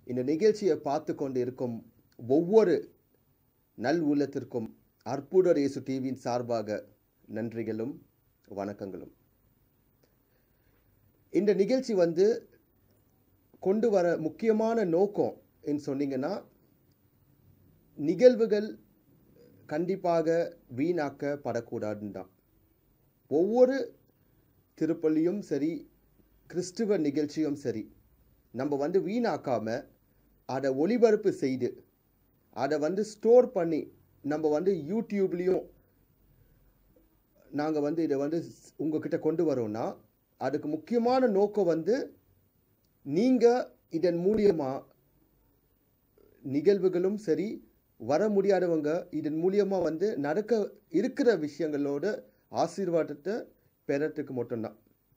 இந்த நிகழ்ச்சியை பார்த்து கொண்டு இருக்கும் ஒவ்வொரு நல் உள்ளத்திற்கும் அற்புதர் இயேசு டிவியின் சார்பாக நன்றிகளும் வணக்கங்களும் இந்த நிகழ்ச்சி வந்து கொண்டு வர முக்கியமான நோக்கம் என்று சொன்னீங்கன்னா நிகழ்வுகள் கண்டிப்பாக வீணாக்கப்படக்கூடாதுன்னு தான் ஒவ்வொரு திருப்பலியும் சரி கிறிஸ்துவ நிகழ்ச்சியும் சரி நம்ம வந்து வீணாக்காம அதை ஒளிபரப்பு செய்து அதை வந்து ஸ்டோர் பண்ணி நம்ம வந்து யூடியூப்லேயும் நாங்கள் வந்து இதை வந்து உங்ககிட்ட கொண்டு வரோம்னா அதுக்கு முக்கியமான நோக்கம் வந்து நீங்கள் இதன் மூலியமாக நிகழ்வுகளும் சரி வர முடியாதவங்க இதன் மூலியமாக வந்து நடக்க இருக்கிற விஷயங்களோட ஆசீர்வாதத்தை பெறத்துக்கு மட்டும்தான்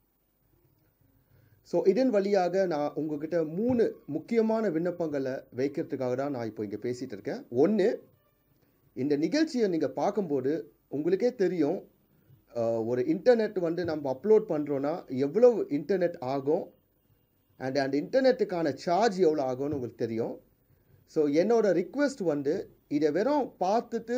ஸோ இதன் வழியாக நான் உங்ககிட்ட மூணு முக்கியமான விண்ணப்பங்களை வைக்கிறதுக்காக தான் நான் இப்போ இங்கே பேசிகிட்டு இருக்கேன் ஒன்று இந்த நிகழ்ச்சியை நீங்கள் பார்க்கும்போது உங்களுக்கே தெரியும் அஹ், ஒரு இன்டர்நெட் வந்து நம்ம அப்லோட் பண்ணுறோன்னா எவ்வளோ இன்டர்நெட் ஆகும் அண்ட் அந்த இன்டர்நெட்டுக்கான சார்ஜ் எவ்வளோ ஆகும்னு உங்களுக்கு தெரியும் ஸோ என்னோட ரிக்வெஸ்ட் வந்து இதை வெறும் பார்த்துட்டு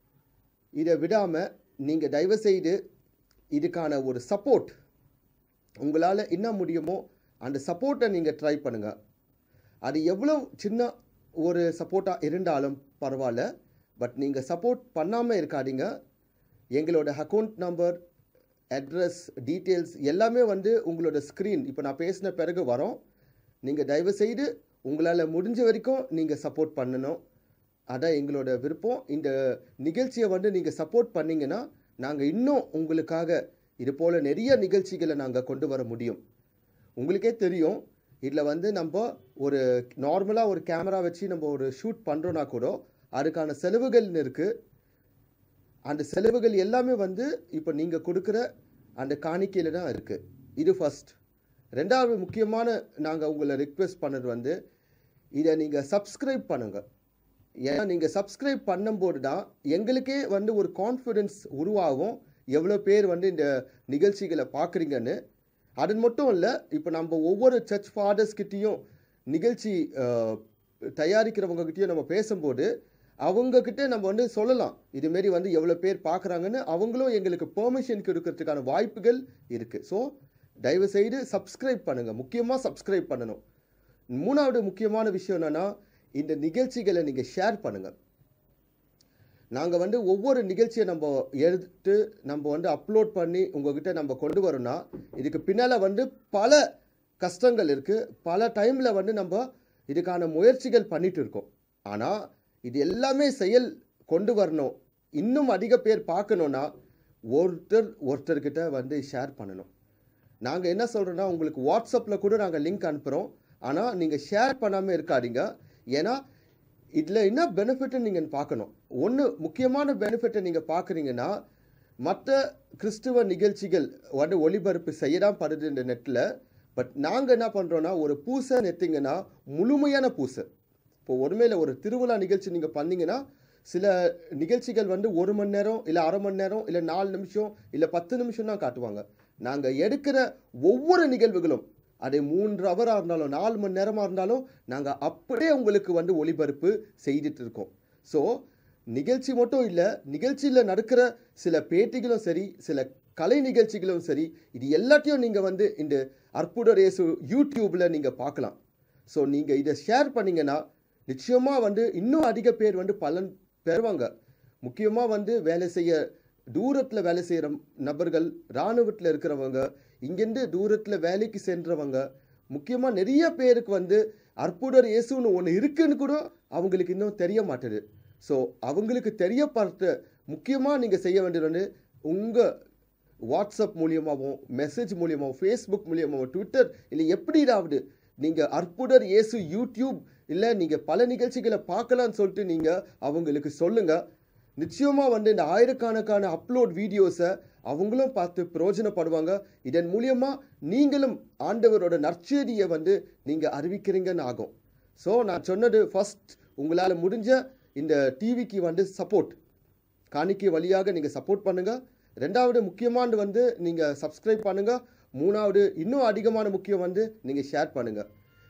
இதை விடாமல் நீங்கள் தயவு செய்து இதுக்கான ஒரு சப்போர்ட் உங்களால் என்ன முடியுமோ அந்த சப்போர்ட்டை நீங்கள் ட்ரை பண்ணுங்கள் அது எவ்வளோ சின்ன ஒரு சப்போர்ட்டாக இருந்தாலும் பரவாயில்ல பட் நீங்கள் சப்போர்ட் பண்ணாமல் இருக்காதீங்க எங்களோட அக்கௌண்ட் நம்பர் அட்ரஸ் டீட்டெயில்ஸ் எல்லாமே வந்து உங்களோட ஸ்க்ரீன் இப்போ நான் பேசின பிறகு வரோம் நீங்கள் தயவு செய்து உங்களால் முடிஞ்ச வரைக்கும் நீங்கள் சப்போர்ட் பண்ணணும் அதான் எங்களோட விருப்பம் இந்த நிகழ்ச்சியை வந்து நீங்கள் சப்போர்ட் பண்ணீங்கன்னா நாங்கள் இன்னும் உங்களுக்காக இது போல் நிறைய நிகழ்ச்சிகளை நாங்கள் கொண்டு வர முடியும் உங்களுக்கே தெரியும் இதில் வந்து நம்ம ஒரு நார்மலாக ஒரு கேமரா வச்சு நம்ம ஒரு ஷூட் பண்ணுறோன்னா கூட அதுக்கான செலவுகள்னு இருக்குது அந்த செலவுகள் எல்லாமே வந்து இப்போ நீங்கள் கொடுக்குற அந்த காணிக்கையில் தான் இருக்குது இது ஃபர்ஸ்ட் ரெண்டாவது முக்கியமான நாங்கள் உங்களை ரிக்வெஸ்ட் பண்ணது வந்து இதை நீங்கள் சப்ஸ்கிரைப் பண்ணுங்கள் ஏன்னா நீங்கள் சப்ஸ்கிரைப் பண்ணும்போது தான் எங்களுக்கே வந்து ஒரு கான்ஃபிடென்ஸ் உருவாகும் எவ்வளோ பேர் வந்து இந்த நிகழ்ச்சிகளை பார்க்குறீங்கன்னு அது மட்டும் இல்லை இப்போ நம்ம ஒவ்வொரு சர்ச் ஃபாதர்ஸ்கிட்டேயும் நிகழ்ச்சி அஹ், தயாரிக்கிறவங்ககிட்டயும் நம்ம பேசும்போது அவங்கக்கிட்ட நம்ம வந்து சொல்லலாம் இதுமாரி வந்து எவ்வளோ பேர் பார்க்குறாங்கன்னு அவங்களும் எங்களுக்கு பெர்மிஷன் கொடுக்கறதுக்கான வாய்ப்புகள் இருக்குது ஸோ தயவு செய்து சப்ஸ்கிரைப் பண்ணுங்கள் முக்கியமாக சப்ஸ்கிரைப் பண்ணணும் மூணாவது முக்கியமான விஷயம் என்னென்னா இந்த நிகழ்ச்சிகளை நீங்கள் ஷேர் பண்ணுங்கள் நாங்கள் வந்து ஒவ்வொரு நிகழ்ச்சியை நம்ம எடுத்து நம்ம வந்து அப்லோட் பண்ணி உங்ககிட்ட நம்ம கொண்டு வரோம்னா இதுக்கு பின்னால் வந்து பல கஷ்டங்கள் இருக்குது பல டைமில் வந்து நம்ம இதுக்கான முயற்சிகள் பண்ணிட்டு இருக்கோம் ஆனால் இது எல்லாமே செயல் கொண்டு வரணும் இன்னும் அதிக பேர் பார்க்கணுன்னா ஒருத்தர் ஒருத்தர்கிட்ட வந்து ஷேர் பண்ணணும் நாங்கள் என்ன சொல்கிறோன்னா உங்களுக்கு வாட்ஸ்அப்பில் கூட நாங்கள் லிங்க் அனுப்புகிறோம் ஆனால் நீங்கள் ஷேர் பண்ணாமல் இருக்காதீங்க ஏன்னா இதில் என்ன பெனிஃபிட்னு நீங்கள் பார்க்கணும் ஒன்று முக்கியமான பெனிஃபிட்டை நீங்கள் பார்க்குறீங்கன்னா மற்ற கிறிஸ்துவ நிகழ்ச்சிகள் வந்து ஒளிபரப்பு செய்ய தான் படுது இந்த நெட்டில் பட் நாங்கள் என்ன பண்ணுறோன்னா ஒரு பூசை நெத்திங்கன்னா முழுமையான பூசை இப்போ ஒருமையில் ஒரு திருவிழா நிகழ்ச்சி நீங்கள் பண்ணீங்கன்னா சில நிகழ்ச்சிகள் வந்து ஒரு மணி நேரம் இல்லை அரை மணி நேரம் இல்லை நாலு நிமிஷம் இல்லை பத்து நிமிஷம் தான் காட்டுவாங்க நாங்கள் எடுக்கிற ஒவ்வொரு நிகழ்வுகளும் அது மூன்று ஹவராக இருந்தாலும் நாலு மணி நேரமாக இருந்தாலும் நாங்கள் அப்படியே உங்களுக்கு வந்து ஒளிபரப்பு செய்துட்டு இருக்கோம் ஸோ நிகழ்ச்சி மட்டும் இல்லை நிகழ்ச்சியில் நடக்கிற சில பேட்டிகளும் சரி சில கலை நிகழ்ச்சிகளும் சரி இது எல்லாத்தையும் நீங்கள் வந்து இந்த அற்புத ரேசு யூடியூப்பில் நீங்கள் பார்க்கலாம் ஸோ நீங்கள் இதை ஷேர் பண்ணீங்கன்னா நிச்சயமாக வந்து இன்னும் அதிக பேர் வந்து பலன் பெறுவாங்க முக்கியமாக வந்து வேலை செய்ய தூரத்தில் வேலை செய்கிற நபர்கள் இராணுவத்தில் இருக்கிறவங்க இங்கேருந்து தூரத்தில் வேலைக்கு சென்றவங்க முக்கியமாக நிறைய பேருக்கு வந்து அற்புதர் இயேசுன்னு ஒன்று இருக்குன்னு கூட அவங்களுக்கு இன்னும் தெரிய மாட்டுது ஸோ அவங்களுக்கு தெரியப்படுத்த முக்கியமாக நீங்கள் செய்ய வேண்டியது வந்து உங்கள் வாட்ஸ்அப் மூலியமாகவும் மெசேஜ் மூலியமாகவும் ஃபேஸ்புக் மூலியமாகவும் ட்விட்டர் இல்லை எப்படியாவது நீங்கள் அற்புதர் இயேசு யூடியூப் இல்லை நீங்கள் பல நிகழ்ச்சிகளை பார்க்கலான்னு சொல்லிட்டு நீங்கள் அவங்களுக்கு சொல்லுங்கள் நிச்சயமாக வந்து இந்த ஆயிரக்கணக்கான அப்லோட் வீடியோஸை அவங்களும் பார்த்து பிரயோஜனப்படுவாங்க இதன் மூலியமாக நீங்களும் ஆண்டவரோட நற்செய்தியை வந்து நீங்கள் அறிவிக்கிறீங்கன்னு ஆகும் ஸோ நான் சொன்னது ஃபர்ஸ்ட் உங்களால் முடிஞ்ச இந்த டிவிக்கு வந்து சப்போர்ட் காணிக்கை வழியாக நீங்கள் சப்போர்ட் பண்ணுங்கள் ரெண்டாவது முக்கியமானது வந்து நீங்கள் சப்ஸ்கிரைப் பண்ணுங்கள் மூணாவது இன்னும் அதிகமான முக்கியம் வந்து நீங்கள் ஷேர் பண்ணுங்கள்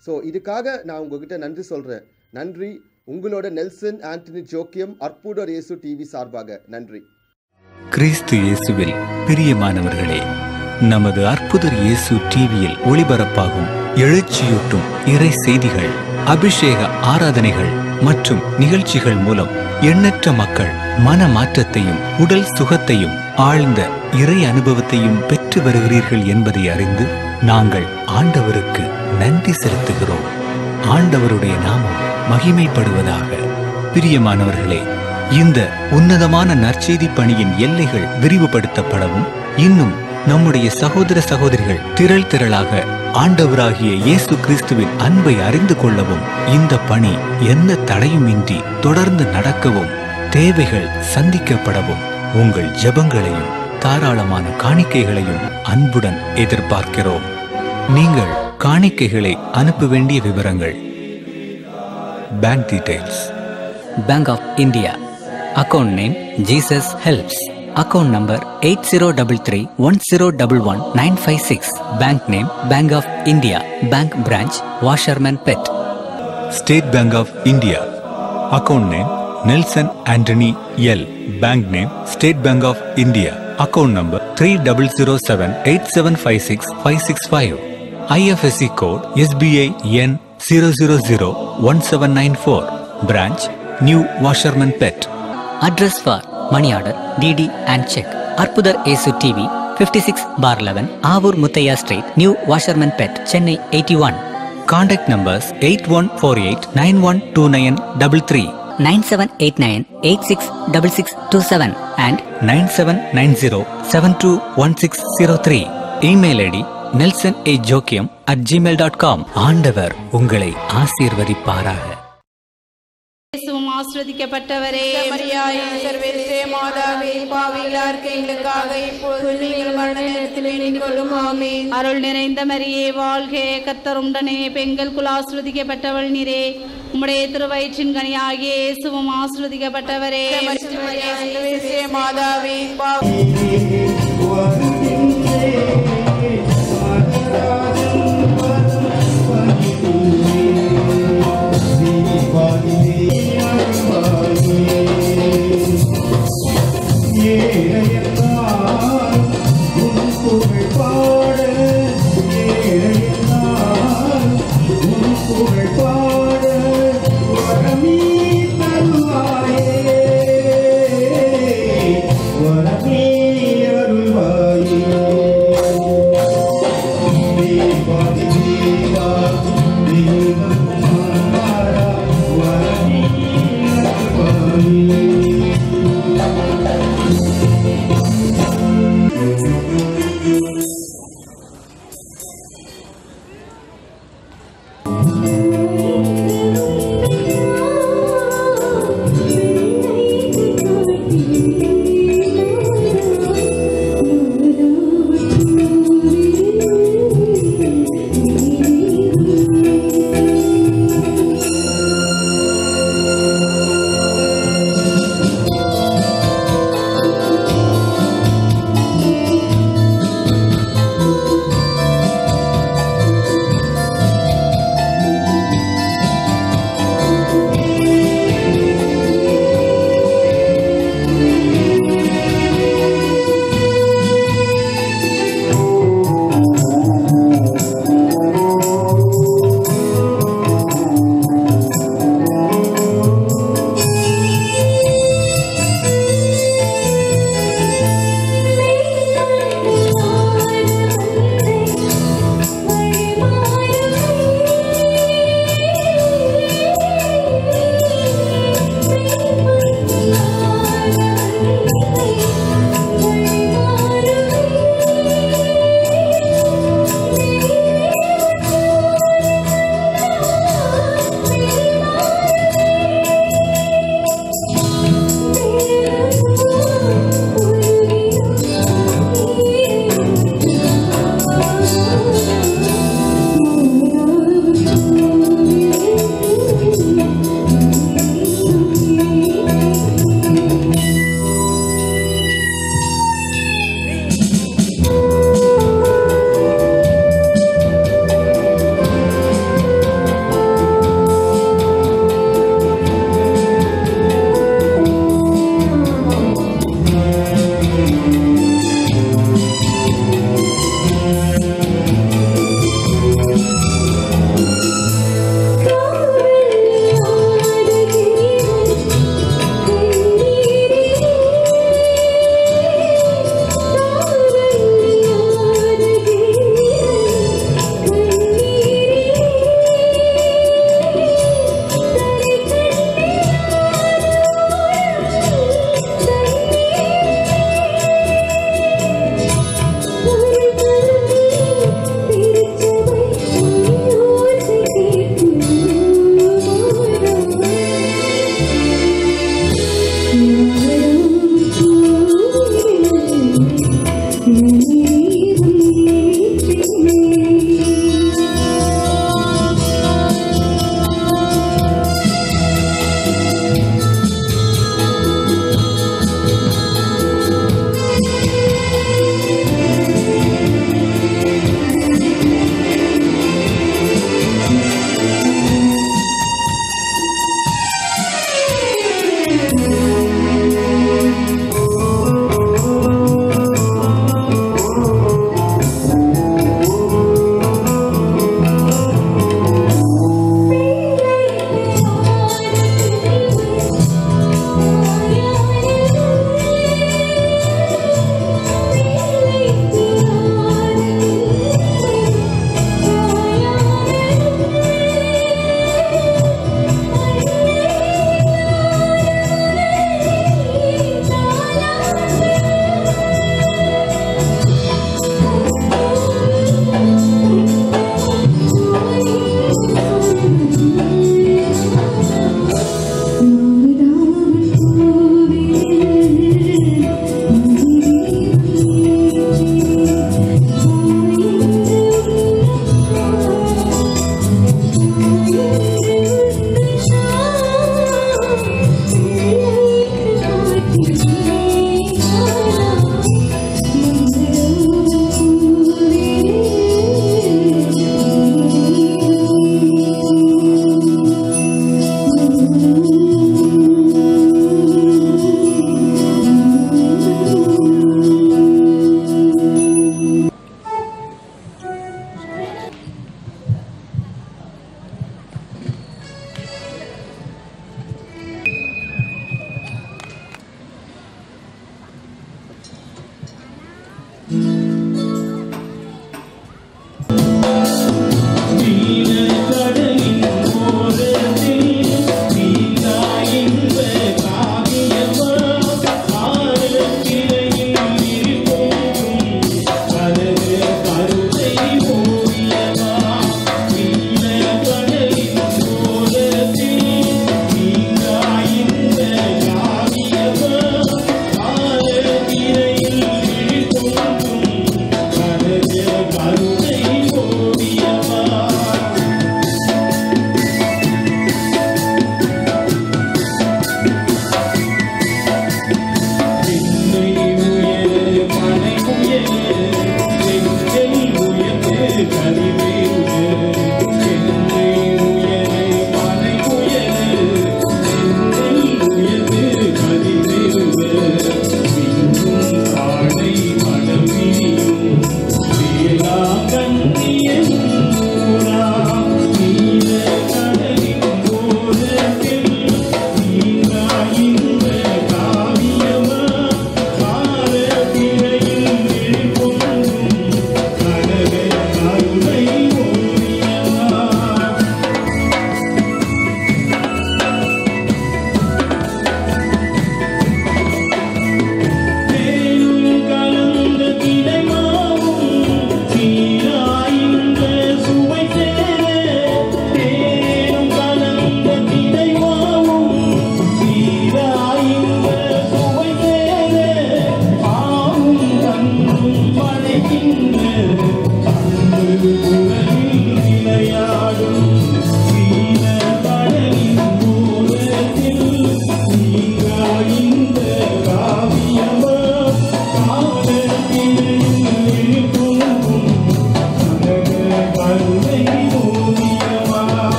ஸோ இதுக்காக நான் உங்ககிட்ட நன்றி சொல்கிறேன் நன்றி உங்களோட நெல்சன் ஆண்டனி ஜோக்கியம் அற்புதர் இயேசு டிவி சார்பாக நன்றி கிறிஸ்து இயேசுவில் பிரியமானவர்களே நமது அற்புதர் இயேசு டிவியில் ஒளிபரப்பாகும் எழுச்சியூட்டும் இறை செய்திகள் அபிஷேக ஆராதனைகள் மற்றும் நிகழ்ச்சிகள் மூலம் எண்ணற்ற மக்கள் மன மாற்றத்தையும் உடல் சுகத்தையும் ஆழ்ந்த இறை அனுபவத்தையும் பெற்று வருகிறீர்கள் என்பதை அறிந்து நாங்கள் ஆண்டவருக்கு நன்றி செலுத்துகிறோம் ஆண்டவருடைய நாமம் மகிமைப்படுவதாக பிரியமானவர்களே இந்த உன்னதமான நற்செய்தி பணியின் எல்லைகள் விரிவுபடுத்தப்படவும் இன்னும் நம்முடைய சகோதர சகோதரிகள் திரள் திரளாக ஆண்டவராகிய இயேசு கிறிஸ்துவின் அன்பை அறிந்து கொள்ளவும் இந்த பணி எந்த தடையுமின்றி தொடர்ந்து நடக்கவும் தேவைகள் சந்திக்கப்படவும் உங்கள் ஜெபங்களையும் தாராளமான காணிக்கைகளையும் அன்புடன் எதிர்பார்க்கிறோம் நீங்கள் காணிக்கைகளை அனுப்ப வேண்டிய விவரங்கள் bank details Bank of India. Account name Jesus Helps. Account number 8033-1011-956. Bank name Bank of India. Bank branch Washerman Pet. State bank of India account name Nelson Antony L bank name state bank of India account number three double zero seven eight seven five six five six five IFSC code SBI N zero zero zero one seven nine four branch new Washerman Pet Address for money order, DD and check. Arpudar Esu TV 56 bar 11 Avur Muthaya Street, New Washerman Pet, Chennai 81. Contact numbers eight one four eight nine one two nine double three 9789 866627 and nine seven nine zero seven two one six zero three email ID Nelson A Joachim at Gmail dot com ஆண்டவர் உங்களை ஆசீர்வதிப்பாராக இயேசுவும் ஆசிரதிக்கப்பட்டவரே மரியாயே சர்வேஸ்ரே மாதாவே பாவிலார்க்கு எங்களுக்காக இப்போது நீங்கள் மரண நேரத்தில் வேண்டிக் கொள்ளும் ஆமென் அருள் நிறைந்த மரியே வாழ்க கர்த்தர் உடனே பெண்களுக்குள் ஆசிரதிக்கப்பட்டவள் நீரே உம்முடைய திருவயிற்றின் கனியாகிய இயேசுவும் ஆசிரதிக்கப்பட்டவரே மரியாயே சர்வேஸ்ரே மாதாவே பாவி வரமே அருள்வாயே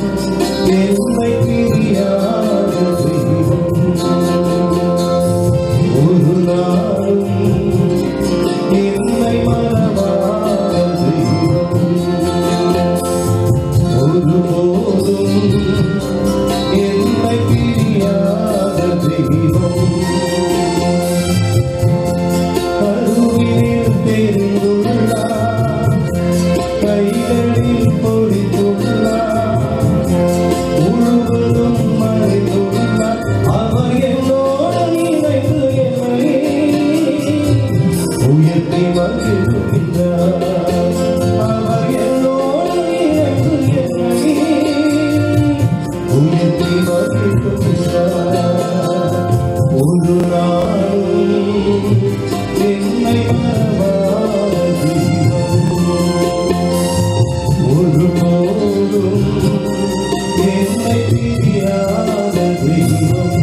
என்னை பிரியாத தெய்வம் ஒரு நாளும் என்னை மறவாத தெய்வம் ஒருபோதும் என்னை பிரியாத தெய்வம் கருவினில் தெரிந்துள்ளார் கைகளில் பொறித்துள்ளார் முழுவதும் மறைந்துள்ளார் அவர் என்னோடு நினைத்து என்னை உயர்த்தி மகிழ்கின்றார் அவர் என்னோடு நினைத்து என்னை உயர்த்தி மகிழ்கின்றார் ஒரு நாளும் என்னை மறவாத தெய்வம் ஒருபோதும் என்னை பிரியாத தெய்வம்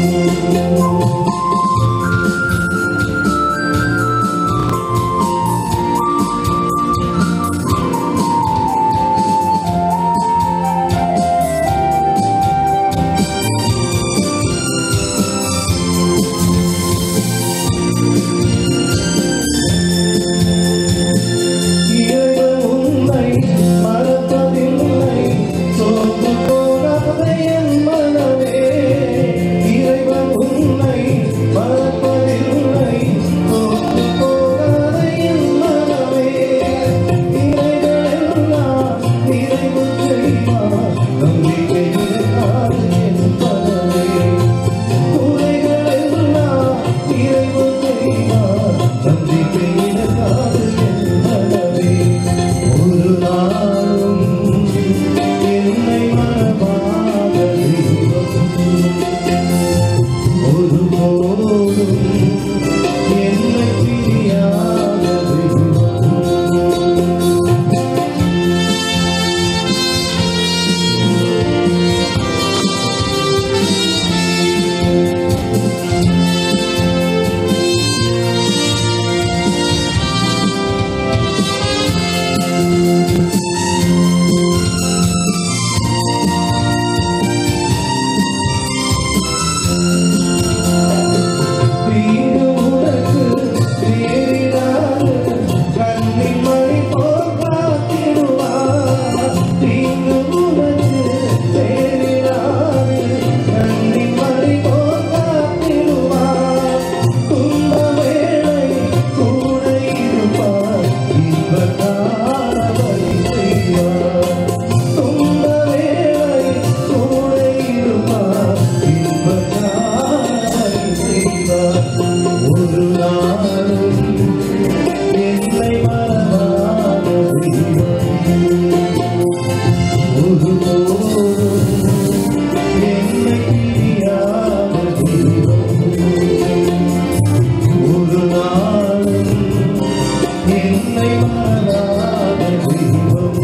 இறைவன் உன்னை மறப்பதில்லை சோர்ந்து போகாதே என் மனமே இறைவன் உன்னை மறப்பதில்லை சோர்ந்து போகாதே என் மனமே இறைவனெல்லாம் நிறைவு செய்வார் நம்பிக்கை இருக்காது என் மனமே குறைகளெல்லாம் நிறைவு செய்வார் நம்பிக்கை இருக்காது என் மனமே ஒரு நாளும் என்னை மறவாத தெய்வம் ஒருபோதும் என்னை பிரியாத தெய்வம் தீங்கு உனக்கு நேரிடாது கண்ணின் மணி போல் காத்திடுவார் தீங்கு உனக்கு நேரிடாது கண்ணின் மணி போல் காத்திடுவார் துன்ப வேளை கூட இருப்பார் இன்பத்தால் வழி செய்வார் துன்ப வேளை கூட இருப்பார் இன்பத்தால் வழி செய்வார் ஒரு நாளும் என்னை மறவாத தெய்வம் ஒருபோதும் என்னை பிரியாத தெய்வம் ஒரு நாளும் என்னை மறவாத தெய்வம்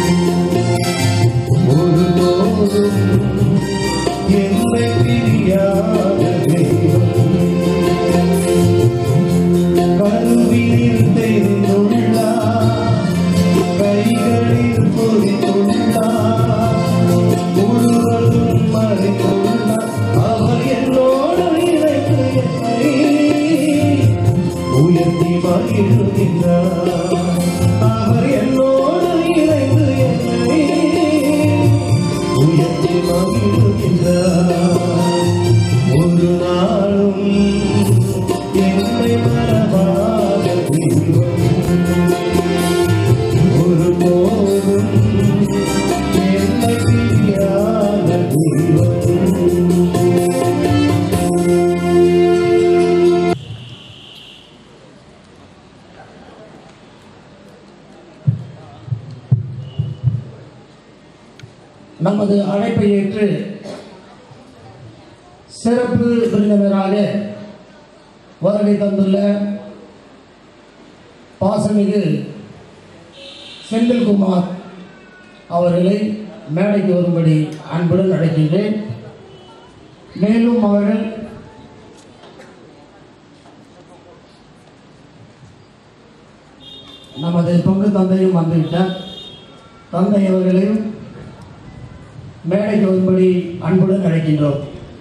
ஒருபோதும் என்னை பிரியாத தெய்வம் கருவியில் தெரிந்துள்ளார் கைகளில் பொறித்துள்ளார் முழுவதும் மறைந்துள்ளார் அவர் என்னோடு இணைத்து என்னை உயர்த்தி மகிழ்கின்றார் அவர் என்னோடு இணைத்து என்னை உயர்த்தி மகிழ்கின்றார் ஒரு நாளும் என்னை மறவாத தெய்வம் ஒருபோதும் என்னை பிரியாத தெய்வம் நமது அழைப்பை ஏற்று சிறப்பு விருந்தினராக வருகை தந்துள்ள பாசமிகு செந்தில்குமார் அவர்களை மேடைக்கு வரும்படி அன்புடன் அழைக்கின்றேன் மேலும் அவர்கள் நமது தொங்கு தந்தையும் வந்துவிட்டார் தந்தை அவர்களையும் மேடைக்கு வரும்படி அன்புடன் அழைக்கின்றோம்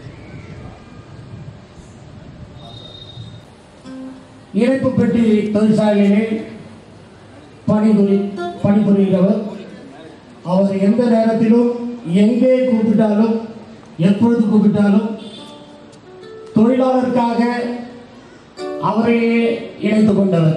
இணைப்பு பெட்டி தொழிற்சாலையிலே பணிபுரி பணிபுரிகிறவர் அவர் எந்த நேரத்திலும் எங்கே கூப்பிட்டாலும் எப்பொழுது கூப்பிட்டாலும் தொழிலாளருக்காக அவரையே இணைத்துக் கொண்டவர்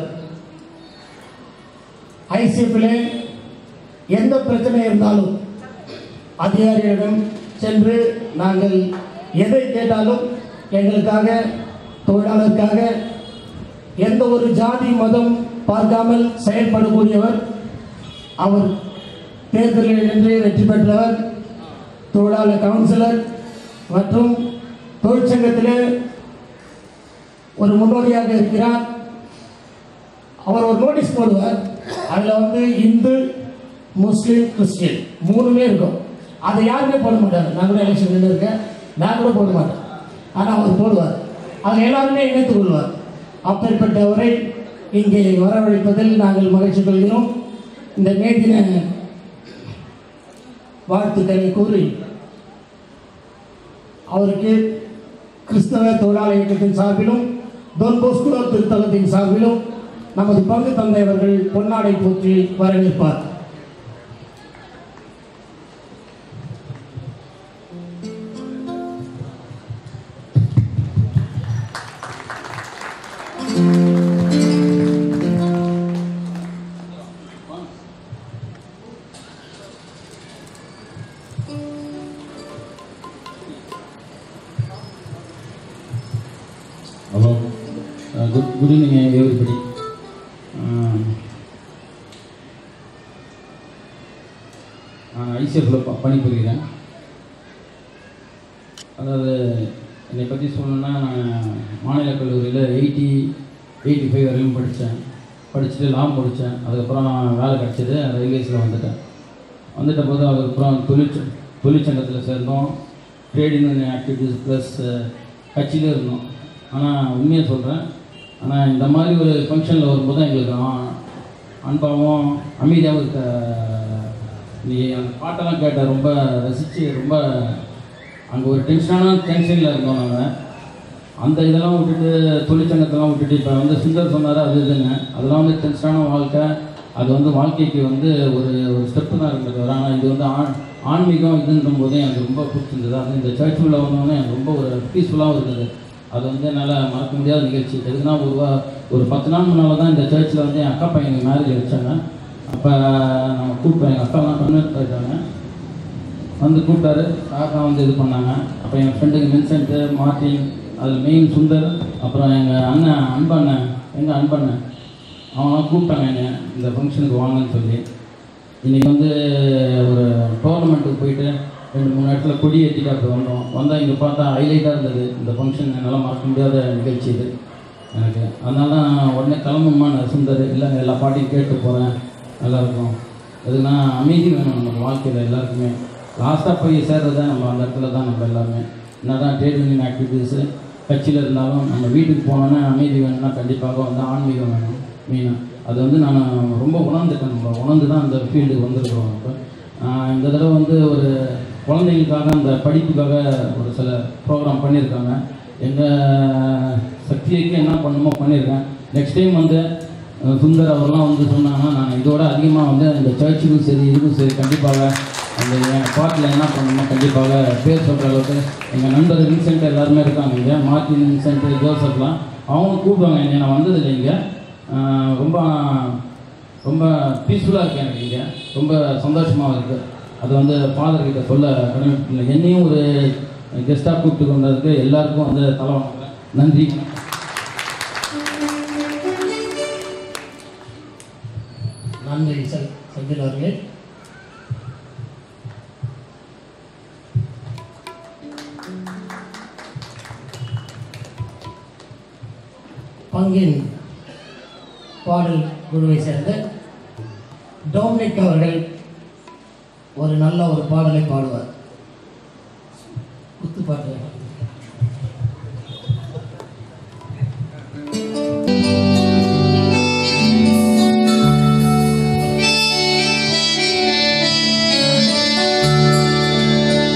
ஐசிஎஃப்ல எந்த பிரச்சனை இருந்தாலும் அதிகாரிகளிடம் சென்று நாங்கள் எதை கேட்டாலும் எங்களுக்காக தொழிலாளருக்காக எந்த ஒரு ஜாதி மதம் பார்க்காமல் செயல்படக்கூடியவர் அவர் தேர்தலில் நின்று வெற்றி பெற்றவர் தொழிலாளர் கவுன்சிலர் மற்றும் தொழிற்சங்கத்திலே ஒரு முன்னோடியாக இருக்கிறார் அவர் ஒரு நோட்டீஸ் போடுவார் அதில் வந்து இந்து முஸ்லீம் கிறிஸ்டியன் மூணுமே இருக்கும் அதை யாருமே போட மாட்டாங்க நான் கூட எலெக்ஷன் நின்று இருக்கேன் நான் கூட போட மாட்டேன் ஆனால் அவர் போடுவார் அதில் எல்லாருமே இணைத்துக் கொள்வார் அப்பேற்பட்டவரை இங்கே வரவழைப்பதில் நாங்கள் மகிழ்ச்சி கொள்கிறோம் இந்த மேதின வாழ்த்துக்களை கூறி அவருக்கு கிறிஸ்தவ தொழிலாளர் இயக்கத்தின் சார்பிலும் தொன் போஸ்குலோ திருத்தலத்தின் சார்பிலும் நமது பங்கு தந்தை அவர்கள் பொன்னாடை போற்றி வரவேற்பார் hello good good evening everybody நான் ஐசிஎஃப்பில் ப பணிபுரிகிறேன் அதாவது என்னை பற்றி சொல்லணுன்னா நான் மாநில கல்லூரியில் எயிட்டி எயிட்டி ஃபைவ் வரையும் படித்தேன் படிச்சுட்டு லா முடித்தேன் அதுக்கப்புறம் வேலை கிடச்சிது ரயில்வேஸில் வந்துட்டேன் வந்துட்ட போது அதுக்கப்புறம் தொழிற்ச தொழிற்சங்கத்தில் சேர்ந்தோம் ட்ரேட் யூனியன் ஆக்டிவிட்டீஸ் ப்ளஸ் கட்சியிலே இருந்தோம் ஆனால் உண்மையை சொல்கிறேன் ஆனால் இந்த மாதிரி ஒரு ஃபங்க்ஷனில் வரும்போது தான் எங்களுக்கு ஆ- அன்பாகவும் அமைதியாகவும் இருக்க நீ அந்த பாட்டெல்லாம் கேட்ட ரொம்ப ரசித்து ரொம்ப அங்கே ஒரு டென்ஷனான டென்ஷனில் இருந்தோம் நாங்கள் அந்த இதெல்லாம் விட்டுட்டு தொழிற்சங்கத்தெல்லாம் விட்டுட்டு இப்போ வந்து சுந்தர் சொன்னார் அது இதுன்னு அதெல்லாம் வந்து டென்ஷனான வாழ்க்கை அது வந்து வாழ்க்கைக்கு வந்து ஒரு ஒரு ஸ்டெப்பு தான் இருந்தது வர ஆனால் இது வந்து ஆண் ஆன்மீகம் இதுன்ற போது எனக்கு ரொம்ப பிடிச்சிருந்தது அது இந்த சர்ச் உள்ள வந்தோடனே எனக்கு ரொம்ப ஒரு பீஸ்ஃபுல்லாகவும் இருந்தது அது வந்து என்னால் மறக்க முடியாத நிகழ்ச்சி எதுக்குன்னா ஒரு வா- ஒரு பத்து நாள் முன்னால் தான் இந்த சர்ச்சில் வந்து என் அக்கா பையன் மேரேஜ் வச்சாங்க அப்போ நம்ம கூப்பிட்டோம் எங்கள் அக்காலாம் கன்வெர்ட் போயிட்டாங்க வந்து கூப்பிட்டாரு காக்கா வந்து இது பண்ணாங்க அப்போ என் ஃப்ரெண்டுக்கு வின்சென்ட்டு மார்ட்டின் அதில் மெயின் சுந்தர் அப்புறம் எங்கள் அண்ணன் அன்பண்ணன் எங்கள் அன்பண்ணன் அவங்களாம் கூப்பிட்டாங்க என்னை இந்த ஃபங்க்ஷனுக்கு வாங்கன்னு சொல்லி இன்றைக்கி வந்து ஒரு டோர்னமெண்ட்டுக்கு போயிட்டு ரெண்டு மூணு இடத்துல கொடி ஏற்றிட்டு அப்படி வந்தோம் வந்தால் இங்கே பார்த்தா ஹைலைட்டாக இருந்தது இந்த ஃபங்க்ஷன் என்னால் மறக்க முடியாத நிகழ்ச்சி இது எனக்கு அதனால தான் நான் உடனே கிளம்புமா நான் சுந்தர் இல்லை எல்லா பாட்டையும் கேட்டு போகிறேன் நல்லாயிருக்கும் எதுனா அமைதி வேணும் நம்ம வாழ்க்கையில் எல்லாருக்குமே லாஸ்ட்டாக போய் சேர்றது நம்ம அந்த இடத்துல தான் நம்ம எல்லாருமே என்ன தான் ட்ரேட் யூனியன் ஆக்டிவிட்டீஸு கட்சியில் இருந்தாலும் நம்ம வீட்டுக்கு போனோன்னா அமைதி வேணும்னா கண்டிப்பாக வந்து ஆன்மீகம் வேணும் மெயினாக அது வந்து நான் ரொம்ப உணர்ந்துட்டேன் நம்ம உணர்ந்து தான் அந்த ஃபீல்டுக்கு வந்திருக்கிறோம் இப்போ ஆஹ் இந்த தடவை வந்து ஒரு குழந்தைங்களுக்காக அந்த படிப்புக்காக ஒரு சில ப்ரோக்ராம் பண்ணியிருக்காங்க எங்கள் சக்திக்கு என்ன பண்ணணுமோ பண்ணியிருக்கேன் நெக்ஸ்ட் டைம் வந்து அஹ், சுந்தர் அவர்லாம் வந்து சொன்னாங்கன்னா நான் இதோட அதிகமாக வந்து இந்த சர்ச்சுக்கும் சரி இதுக்கும் சரி கண்டிப்பாக அந்த என் பாட்டில் என்ன பண்ணணுமோ கண்டிப்பாக பேர் சொல்கிற அளவுக்கு எங்கள் நண்பர் வின்சென்ட் எல்லாருமே இருக்காங்க இங்கே மார்ட்டின் வின்சென்ட் ஜோசப்லாம் அவங்க கூப்பிடுவாங்க என்னை நான் வந்ததில்லை இங்கே ஆஹ், ரொம்ப ரொம்ப பீஸ்ஃபுல்லாக இருக்கு எனக்கு இங்கே ரொம்ப சந்தோஷமாக இருக்குது அது வந்து ஃபாதர் கிட்ட சொல்ல கடமைப்பட்டில்லை என்னையும் ஒரு கெஸ்ட்டாக கூப்பிட்டு கொண்டதுக்கு எல்லாருக்கும் வந்து தலை வணங்குறேன். நன்றி நன்றி செல் செந்தில் அவர்களே பங்கின் பாடல் குழுவை சேர்ந்த டோம்னிக் அவர்கள் ஒரு நல்ல ஒரு பாடலை பாடுவார் குத்து பாட்டு ஆ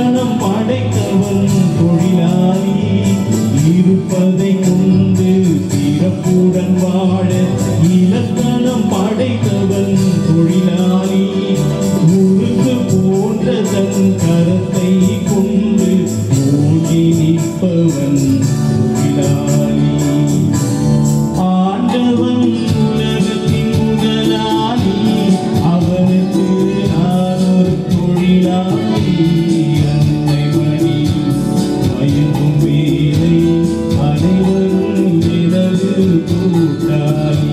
இலக்கணம் படைத்தவன் தொழிலாளி இருப்பதை கொண்டு சிறப்புடன் வாழ இலக்கணம் படைத்தவன் தொழிலாளி முறுக்கு போன்ற தன் கரத்தை கொண்டு மூழ்கி நிற்பவன் தொழிலாளி ஆண்டவன் உலகத்தின் முதலாளி அவனுக்கு நான் ஒரு தொழிலாளி அன்னை மணி மயங்கும் வேலை அனைவரும் எனது கூட்டாளி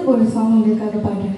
ஒரு சாங் உங்களுக்காக பாடுறேன்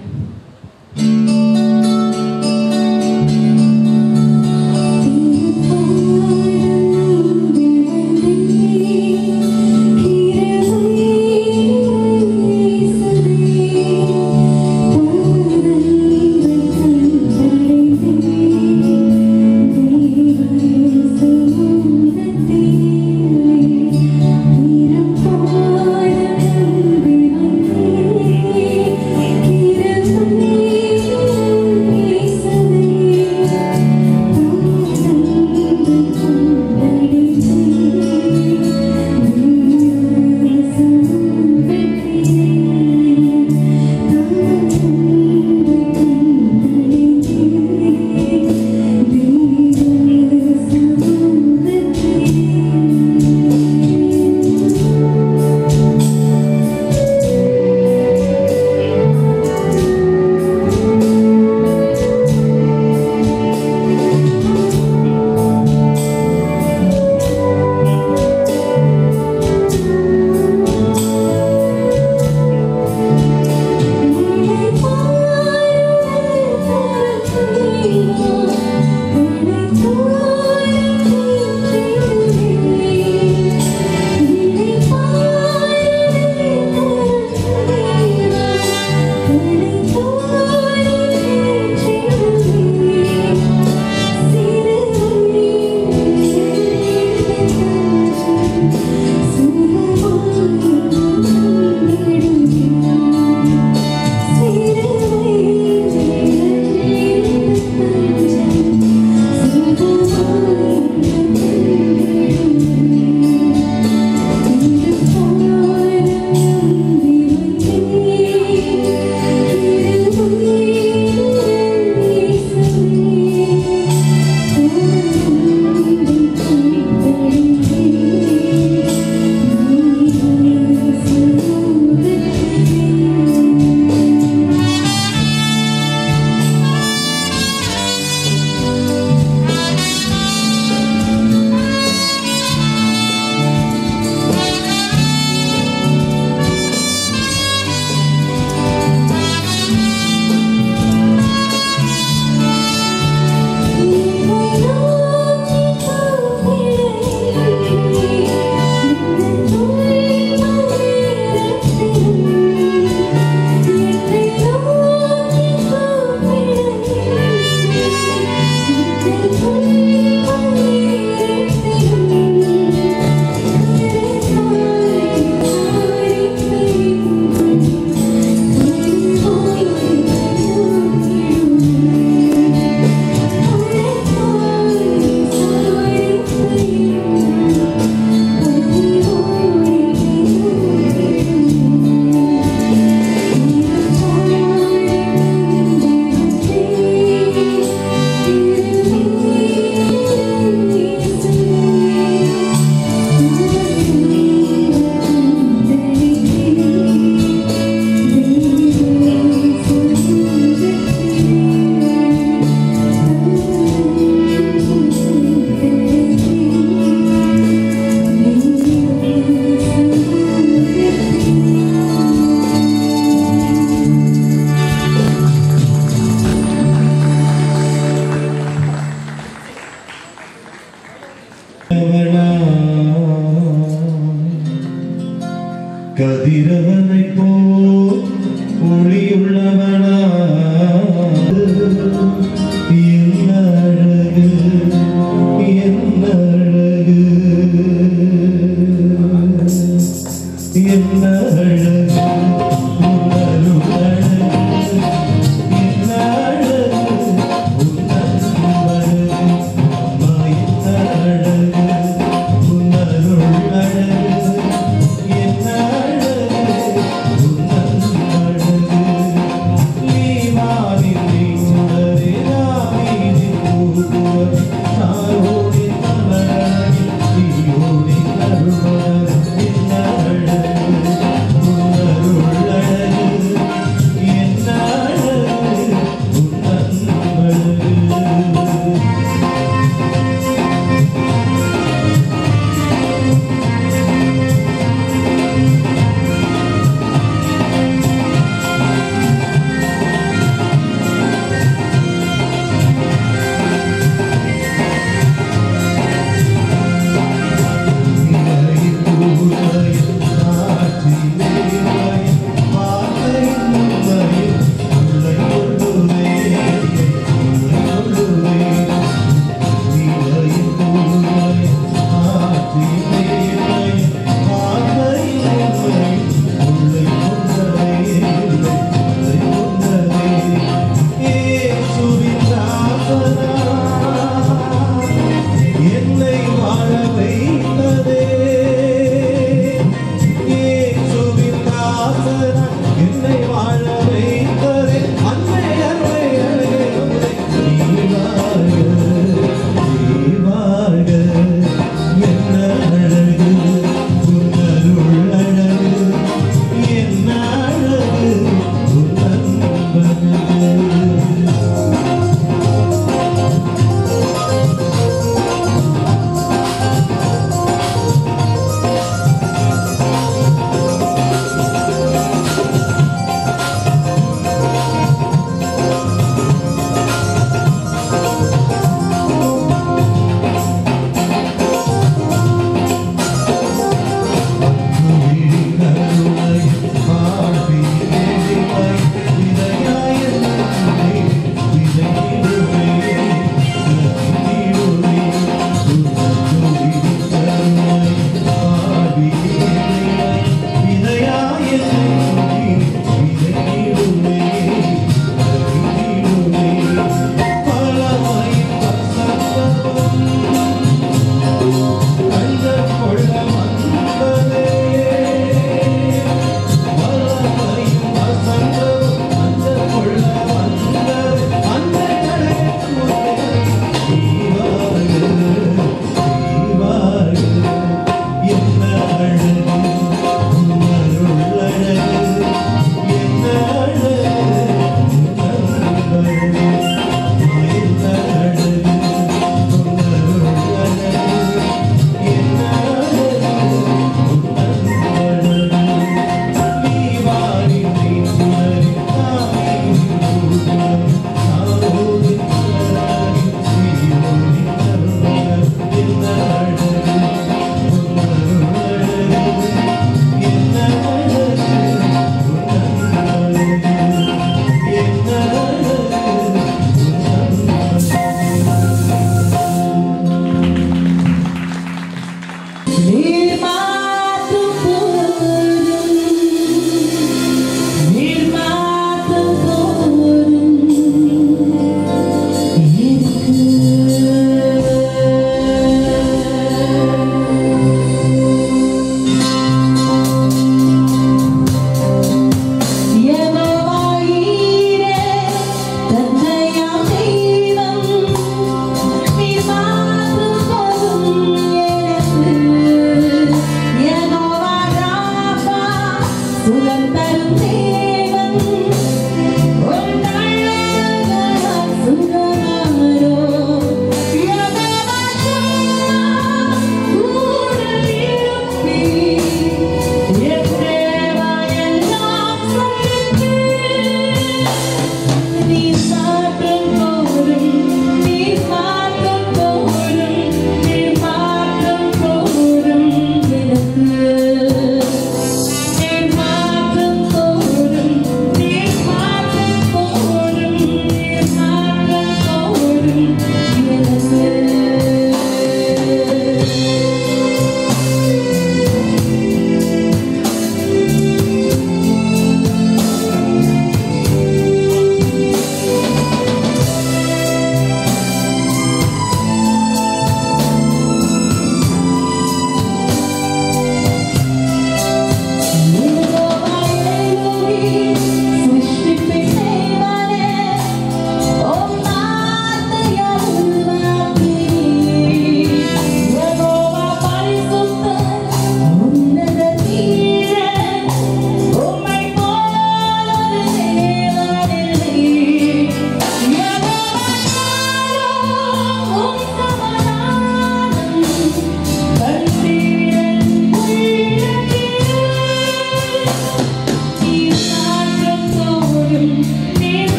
கதிரவனை போ ஒளியுள்ளவனா என்ன அழகு என்ன அழகு என்ன அழகு உன்னருள் அழகு என்ன அழகு உன்னருள் அழகு அம்மா என்ன அழகு உன்னருள் அழகு என்ன அழகு உன்னருள் அழகு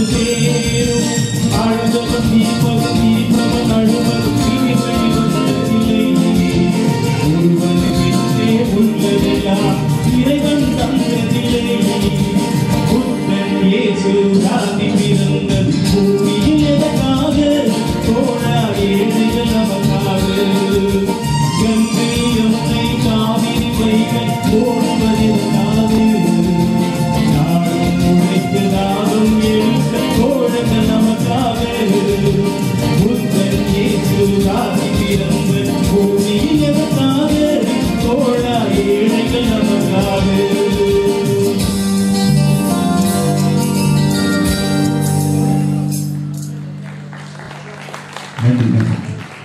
சேரும் ஆழ்ந்தவன் தீபம் தீபம் அழுவதும் தீமை வந்ததில்லை ஒருவனுக்கென்றே உள்ளதெல்லாம் இறைவன் தந்ததில்லை புத்தன் இயேசு ராதி பிறந்தது பூமியில் எதற்காக தோழா ஏழைகள் நமக்காக கங்கை யமுனை காவிரி வைகை ஓடுவதற்காக நாடும் உழைத்து நாடும் எழுத்த தோழர்கள் நமக்காக புத்தன் இயேசு ராதி பிறந்த பூமியில் எதற்காக தோழா ஏழைகள் நமக்காக நன்றி நன்றி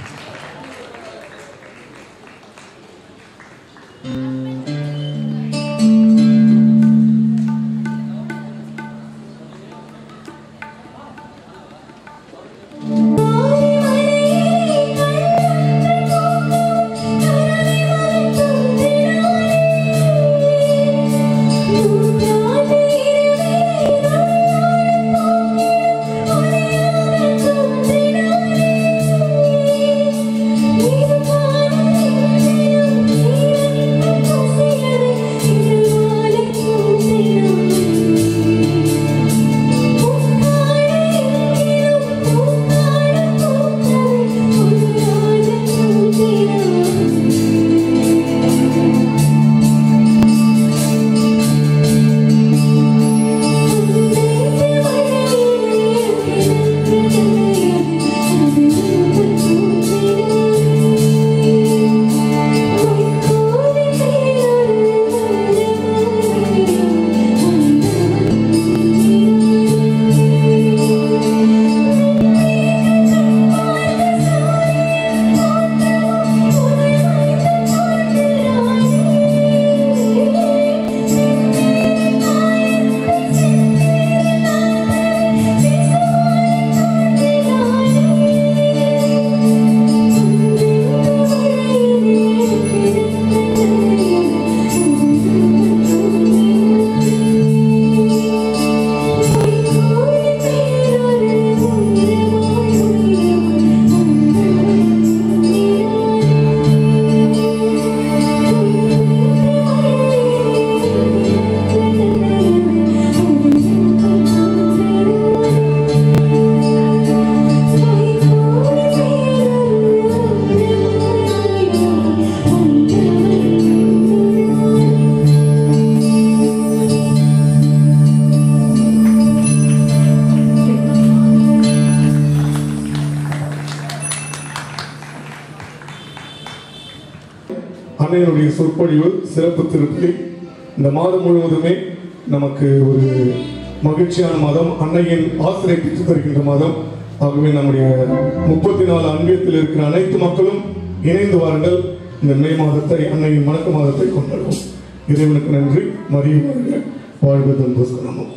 அன்னையினுடைய சொற்பொழிவு சிறப்பு திருப்பலி இந்த மாதம் முழுவதுமே நமக்கு ஒரு மகிழ்ச்சியான மாதம் அன்னையின் ஆசிரியை பெற்று தருகின்ற மாதம் ஆகவே நம்முடைய முப்பத்தி நாலு அன்பியத்தில் இருக்கிற அனைத்து மக்களும் இணைந்து வாருங்கள் இந்த மே மாதத்தை அன்னையின் வணக்க மாதத்தை கொண்டாடுவோம் இறைவனுக்கு நன்றி மரியும் வருக வாழ்வு தன்புஸ்கனமும்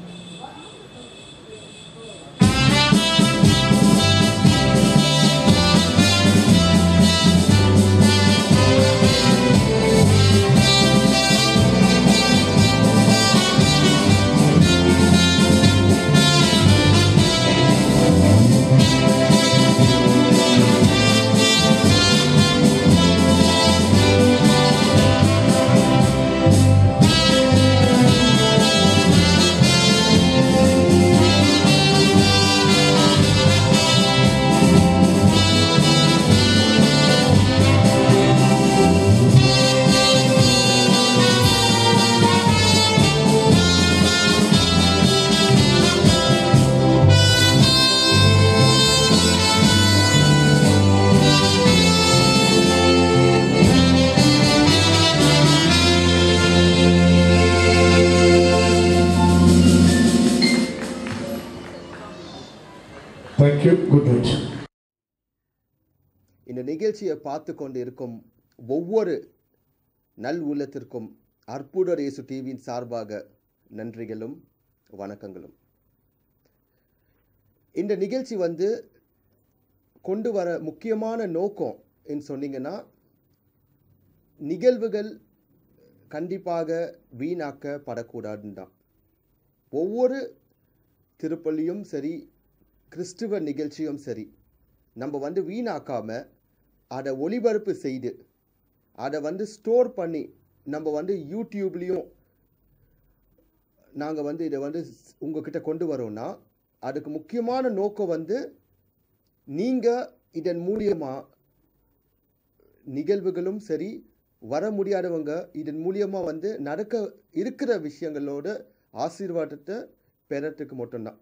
தேங்க்யூ குட் நைட் இந்த நிகழ்ச்சியை பார்த்து கொண்டு இருக்கும் ஒவ்வொரு நல் உள்ளத்திற்கும் அற்புதர் இயேசு டிவியின் சார்பாக நன்றிகளும் வணக்கங்களும் இந்த நிகழ்ச்சி வந்து கொண்டு வர முக்கியமான நோக்கம் என்று சொன்னீங்கன்னா நிகழ்வுகள் கண்டிப்பாக வீணாக்கப்படக்கூடாதுன்னு தான் ஒவ்வொரு திருப்பள்ளியும் சரி கிறிஸ்துவ நிகழ்ச்சியும் சரி நம்ம வந்து வீணாக்காம அதை ஒளிபரப்பு செய்து அதை வந்து ஸ்டோர் பண்ணி நம்ம வந்து யூடியூப்லேயும் நாங்கள் வந்து இதை வந்து ஸ்- உங்ககிட்ட கொண்டு வரோம்னா அதுக்கு முக்கியமான நோக்கம் வந்து நீங்கள் இதன் மூலியமாக நிகழ்வுகளும் சரி வர முடியாதவங்க இதன் மூலியமாக வந்து நடக்க இருக்கிற விஷயங்களோட ஆசீர்வாதத்தை பெறத்துக்கு மட்டும்தான்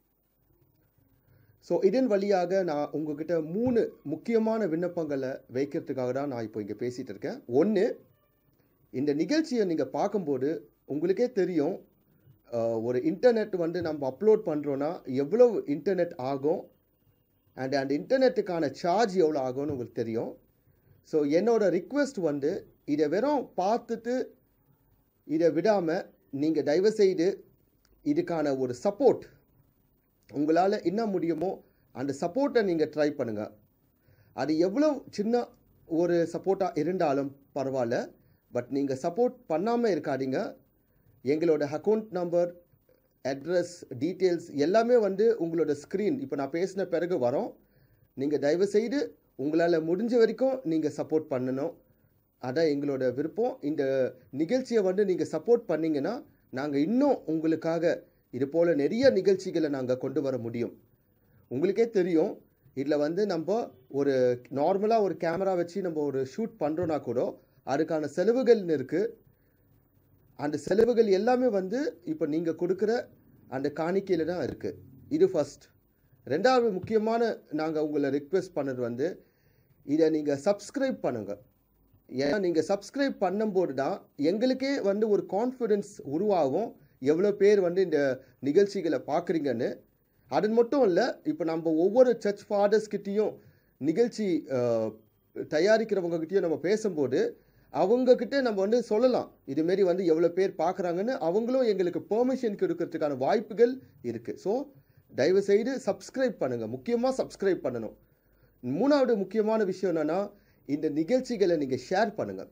ஸோ இதன் வழியாக நான் உங்ககிட்ட மூணு முக்கியமான விண்ணப்பங்களை வைக்கிறதுக்காக தான் நான் இப்போ இங்கே பேசிகிட்டு இருக்கேன் ஒன்று இந்த நிகழ்ச்சியை நீங்கள் பார்க்கும்போது உங்களுக்கே தெரியும் அஹ், ஒரு இன்டர்நெட் வந்து நம்ம அப்லோட் பண்ணுறோன்னா எவ்வளோ இன்டர்நெட் ஆகும் அண்ட் அந்த இன்டர்நெட்டுக்கான சார்ஜ் எவ்வளோ ஆகும்னு உங்களுக்கு தெரியும் ஸோ என்னோட ரிக்வெஸ்ட் வந்து இதை வெறும் பார்த்துட்டு இதை விடாமல் நீங்கள் தயவுசெய்து இதுக்கான ஒரு சப்போர்ட் உங்களால் என்ன முடியுமோ அந்த சப்போர்ட்டை நீங்கள் ட்ரை பண்ணுங்கள் அது எவ்வளோ சின்ன ஒரு சப்போர்ட்டாக இருந்தாலும் பரவாயில்ல பட் நீங்கள் சப்போர்ட் பண்ணாமல் இருக்காதீங்க எங்களோட அக்கௌண்ட் நம்பர் அட்ரஸ் டீட்டெயில்ஸ் எல்லாமே வந்து உங்களோட ஸ்க்ரீன் இப்போ நான் பேசின பிறகு வரோம் நீங்கள் தயவுசெய்து உங்களால் முடிஞ்ச வரைக்கும் நீங்கள் சப்போர்ட் பண்ணணும் அதான் எங்களோட விருப்பம் இந்த நிகழ்ச்சியை வந்து நீங்கள் சப்போர்ட் பண்ணீங்கன்னா நாங்கள் இன்னும் உங்களுக்காக இது போல் நிறைய நிகழ்ச்சிகளை நாங்கள் கொண்டு வர முடியும் உங்களுக்கே தெரியும் இதில் வந்து நம்ம ஒரு நார்மலாக ஒரு கேமரா வச்சு நம்ம ஒரு ஷூட் பண்ணுறோன்னா கூட அதுக்கான செலவுகள்னு இருக்குது அந்த செலவுகள் எல்லாமே வந்து இப்போ நீங்கள் கொடுக்குற அந்த காணிக்கையில் தான் இருக்குது இது ஃபர்ஸ்ட் ரெண்டாவது முக்கியமான நாங்கள் உங்களை ரிக்வெஸ்ட் பண்ணது வந்து இதை நீங்கள் சப்ஸ்கிரைப் பண்ணுங்கள் ஏன்னா நீங்கள் சப்ஸ்கிரைப் பண்ணும்போது தான் எங்களுக்கே வந்து ஒரு கான்ஃபிடென்ஸ் உருவாகும் எவ்வளோ பேர் வந்து இந்த நிகழ்ச்சிகளை பார்க்குறீங்கன்னு அது மட்டும் இல்லை இப்போ நம்ம ஒவ்வொரு சர்ச் ஃபாதர்ஸ்கிட்டேயும் நிகழ்ச்சி அஹ், தயாரிக்கிறவங்ககிட்டயும் நம்ம பேசும்போது அவங்கக்கிட்ட நம்ம வந்து சொல்லலாம் இதுமாரி வந்து எவ்வளோ பேர் பார்க்குறாங்கன்னு அவங்களும் எங்களுக்கு பெர்மிஷன் கொடுக்கறதுக்கான வாய்ப்புகள் இருக்குது ஸோ தயவுசெய்து சப்ஸ்கிரைப் பண்ணுங்கள் முக்கியமாக சப்ஸ்கிரைப் பண்ணணும் மூணாவது முக்கியமான விஷயம் என்னென்னா இந்த நிகழ்ச்சிகளை நீங்கள் ஷேர் பண்ணுங்கள்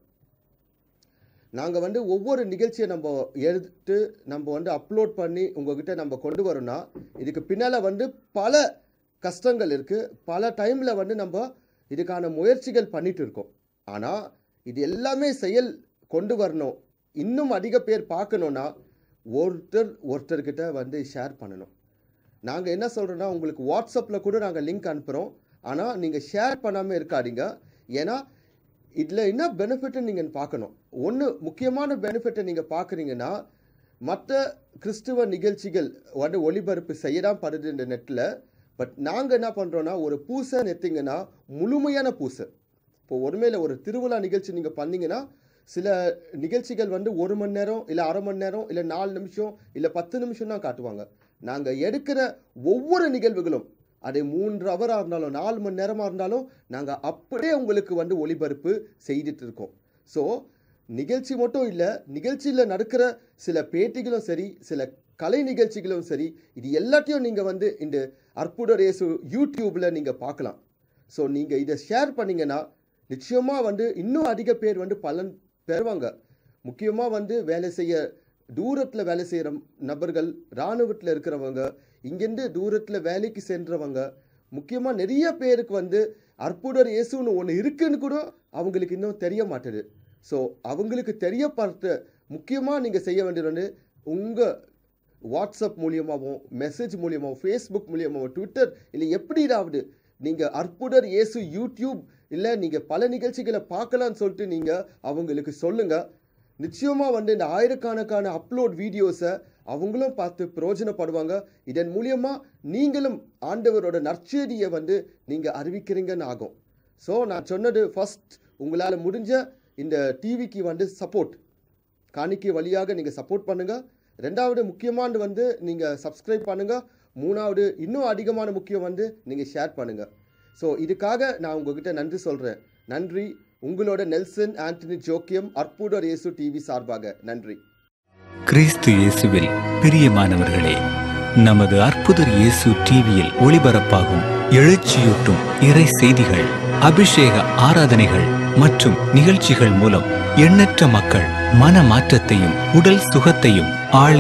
நாங்கள் வந்து ஒவ்வொரு நிகழ்ச்சியை நம்ம எடுத்து நம்ம வந்து அப்லோட் பண்ணி உங்ககிட்ட நம்ம கொண்டு வரோம்னா இதுக்கு பின்னால் வந்து பல கஷ்டங்கள் இருக்குது பல டைமில் வந்து நம்ம இதுக்கான முயற்சிகள் பண்ணிட்டு இருக்கோம் ஆனால் இது எல்லாமே செயல் கொண்டு வரணும் இன்னும் அதிக பேர் பார்க்கணுன்னா ஒருத்தர் ஒருத்தர்கிட்ட வந்து ஷேர் பண்ணணும் நாங்கள் என்ன சொல்கிறோன்னா உங்களுக்கு வாட்ஸ்அப்பில் கூட நாங்கள் லிங்க் அனுப்புகிறோம் ஆனால் நீங்கள் ஷேர் பண்ணாமல் இருக்காதீங்க ஏன்னா இதில் என்ன பெனிஃபிட்னு நீங்கள் பார்க்கணும் ஒன்று முக்கியமான பெனிஃபிட்டை நீங்கள் பார்க்குறீங்கன்னா மற்ற கிறிஸ்துவ நிகழ்ச்சிகள் வந்து ஒளிபரப்பு செய்ய தான் படுது இந்த நெட்டில் பட் நாங்கள் என்ன பண்ணுறோன்னா ஒரு பூசை நெத்திங்கன்னா முழுமையான பூசை இப்போ ஒருமையில் ஒரு திருவிழா நிகழ்ச்சி நீங்கள் பண்ணீங்கன்னா சில நிகழ்ச்சிகள் வந்து ஒரு மணி நேரம் இல்லை அரை மணி நேரம் இல்லை நாலு நிமிஷம் இல்லை பத்து நிமிஷம் தான் காட்டுவாங்க நாங்கள் எடுக்கிற ஒவ்வொரு நிகழ்வுகளும் அது மூன்று ஹவராக இருந்தாலும் நாலு மணி நேரமாக இருந்தாலும் நாங்கள் அப்படியே உங்களுக்கு வந்து ஒளிபரப்பு செய்துட்டு இருக்கோம் ஸோ நிகழ்ச்சி மட்டும் இல்லை நிகழ்ச்சியில் நடக்கிற சில பேட்டிகளும் சரி சில கலை நிகழ்ச்சிகளும் சரி இது எல்லாத்தையும் நீங்கள் வந்து இந்த அற்புத ரேசு யூடியூப்பில் நீங்கள் பார்க்கலாம் ஸோ நீங்கள் இதை ஷேர் பண்ணீங்கன்னா நிச்சயமாக வந்து இன்னும் அதிக பேர் வந்து பலன் பெறுவாங்க முக்கியமாக வந்து வேலை செய்ய தூரத்தில் வேலை செய்கிற நபர்கள் இராணுவத்தில் இருக்கிறவங்க இங்கேருந்து தூரத்தில் வேலைக்கு சென்றவங்க முக்கியமாக நிறைய பேருக்கு வந்து அற்புதர் இயேசுன்னு ஒன்று இருக்குன்னு கூட அவங்களுக்கு இன்னும் தெரிய மாட்டுது ஸோ அவங்களுக்கு தெரியப்படுத்த முக்கியமாக நீங்கள் செய்ய வேண்டியது வந்து உங்கள் வாட்ஸ்அப் மூலியமாகவும் மெசேஜ் மூலியமாகவும் ஃபேஸ்புக் மூலியமாகவும் ட்விட்டர் இல்லை எப்படியாவது நீங்கள் அற்புதர் இயேசு யூடியூப் இல்லை நீங்கள் பல நிகழ்ச்சிகளை பார்க்கலான்னு சொல்லிட்டு நீங்கள் அவங்களுக்கு சொல்லுங்கள் நிச்சயமாக வந்து இந்த ஆயிரக்கணக்கான அப்லோட் வீடியோஸை அவங்களும் பார்த்து பிரயோஜனப்படுவாங்க இதன் மூலியமாக நீங்களும் ஆண்டவரோட நற்செய்தியை வந்து நீங்கள் அறிவிக்கிறீங்கன்னு ஆகும் ஸோ நான் சொன்னது ஃபர்ஸ்ட் உங்களால் முடிஞ்ச இந்த டிவிக்கு வந்து சப்போர்ட் காணிக்கை வழியாக நீங்கள் சப்போர்ட் பண்ணுங்கள் ரெண்டாவது முக்கியமானது வந்து நீங்கள் சப்ஸ்கிரைப் பண்ணுங்கள் மூணாவது இன்னும் அதிகமான முக்கியம் வந்து நீங்கள் ஷேர் பண்ணுங்கள் ஸோ இதுக்காக நான் உங்ககிட்ட நன்றி சொல்கிறேன் நன்றி உங்களோட நெல்சன் ஆண்டனி ஜோக்கியம் அற்புதர் இயேசு டிவி சார்பாக நன்றி கிறிஸ்து இயேசுவில் பிரியமானவர்களே நமது அற்புதர் இயேசு டிவியில் ஒளிபரப்பாகும் எழுச்சியூட்டும் இறை செய்திகள் அபிஷேக ஆராதனைகள் மற்றும் நிகழ்ச்சிகள் மூலம் எண்ணற்ற மக்கள் மன மாற்றத்தையும் உடல் சுகத்தையும் ஆழ்ந்த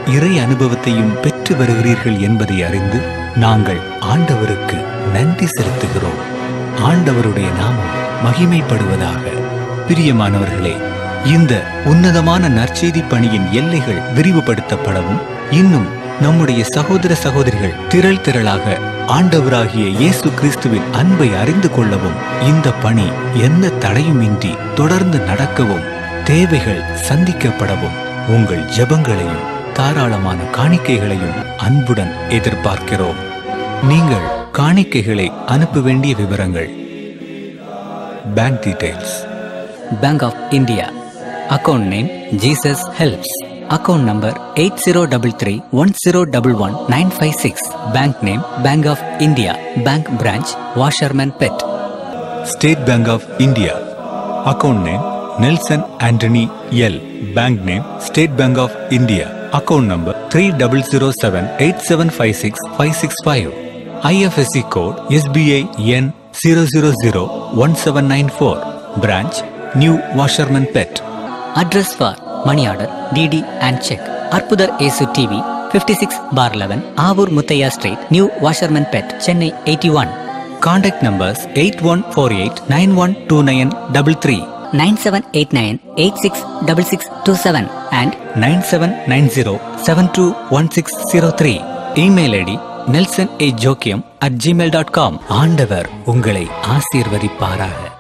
இறை அனுபவத்தையும் பெற்று வருகிறீர்கள் என்பதை அறிந்து நாங்கள் ஆண்டவருக்கு நன்றி செலுத்துகிறோம் ஆண்டவருடைய நாமம் மகிமைப்படுவதாக பிரியமானவர்களே இந்த உன்னதமான நற்செய்தி பணியின் எல்லைகள் விரிவுபடுத்தப்படவும் இன்னும் நம்முடைய சகோதர சகோதரிகள் திரள் திரளாக ஆண்டவராகிய இயேசு கிறிஸ்துவின் அன்பை அறிந்து கொள்ளவும் இந்த பணி எந்த தடையுமின்றி தொடர்ந்து நடக்கவும் தேவைகள் சந்திக்கப்படவும் உங்கள் ஜெபங்களையும் தாராளமான காணிக்கைகளையும் அன்புடன் எதிர்பார்க்கிறோம் நீங்கள் காணிக்கைகளை அனுப்ப வேண்டிய விவரங்கள் bank details Bank of India. Account name Jesus Helps. Account number 8033-1011-956. Bank name Bank of India. Bank branch Washerman Pet. State bank of India account name Nelson Antony L bank name state bank of India account number three double zero seven eight seven five six five six five IFSC code SBI N zero zero zero one seven nine four branch new Washerman Pet Address for money order, DD and check. Arpudar Esu TV 56 bar 11 Avur Muthaya Street, New Washerman Pet, Chennai 81. Contact numbers eight one four eight nine one two nine double three 9789-866627 and nine seven nine zero seven two one six zero three email ID Nelson A Joachim at Gmail dot com ஆண்டவர் உங்களை ஆசீர்வதிப்பாராக